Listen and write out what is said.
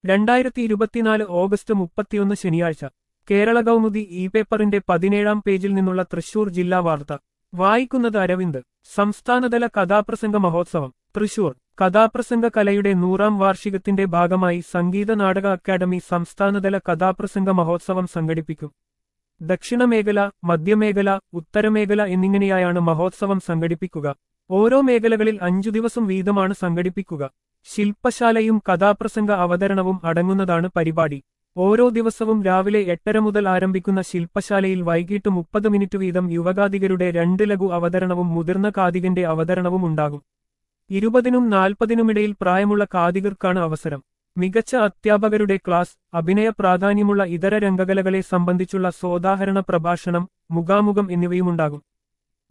രണ്ടായിരത്തി ഇരുപത്തിനാല് ഓഗസ്റ്റ് മുപ്പത്തിയൊന്ന് ശനിയാഴ്ച കേരള കൗമുദി ഇ പേപ്പറിന്റെ പതിനേഴാം പേജിൽ നിന്നുള്ള തൃശൂർ ജില്ലാ വാർത്ത വായിക്കുന്നത് അരവിന്ദ് സംസ്ഥാനതല കഥാപ്രസംഗ മഹോത്സവം തൃശൂർ കഥാപ്രസംഗ കലയുടെ നൂറാം വാർഷികത്തിന്റെ ഭാഗമായി സംഗീത നാടക അക്കാദമി സംസ്ഥാനതല കഥാപ്രസംഗ മഹോത്സവം സംഘടിപ്പിക്കും ദക്ഷിണമേഖല മധ്യമേഖല ഉത്തരമേഖല എന്നിങ്ങനെയായാണ് മഹോത്സവം സംഘടിപ്പിക്കുക ഓരോ മേഖലകളിൽ അഞ്ചു ദിവസം വീതമാണ് സംഘടിപ്പിക്കുക ശില്പശാലയും കഥാപ്രസംഗ അവതരണവും അടങ്ങുന്നതാണ് പരിപാടി ഓരോ ദിവസവും രാവിലെ എട്ടര മുതൽ ആരംഭിക്കുന്ന ശില്പശാലയിൽ വൈകിട്ട് മുപ്പത് മിനിറ്റ് വീതം യുവകാതികരുടെ രണ്ട് ലഘു അവതരണവും മുതിർന്ന കാതികന്റെ അവതരണവും ഉണ്ടാകും ഇരുപതിനും നാൽപ്പതിനുമിടയിൽ പ്രായമുള്ള കാതികർക്കാണ് അവസരം മികച്ച അധ്യാപകരുടെ ക്ലാസ് അഭിനയ പ്രാധാന്യമുള്ള ഇതര രംഗകലകളെ സംബന്ധിച്ചുള്ള സോദാഹരണ പ്രഭാഷണം മുഖാമുഖം എന്നിവയുമുണ്ടാകും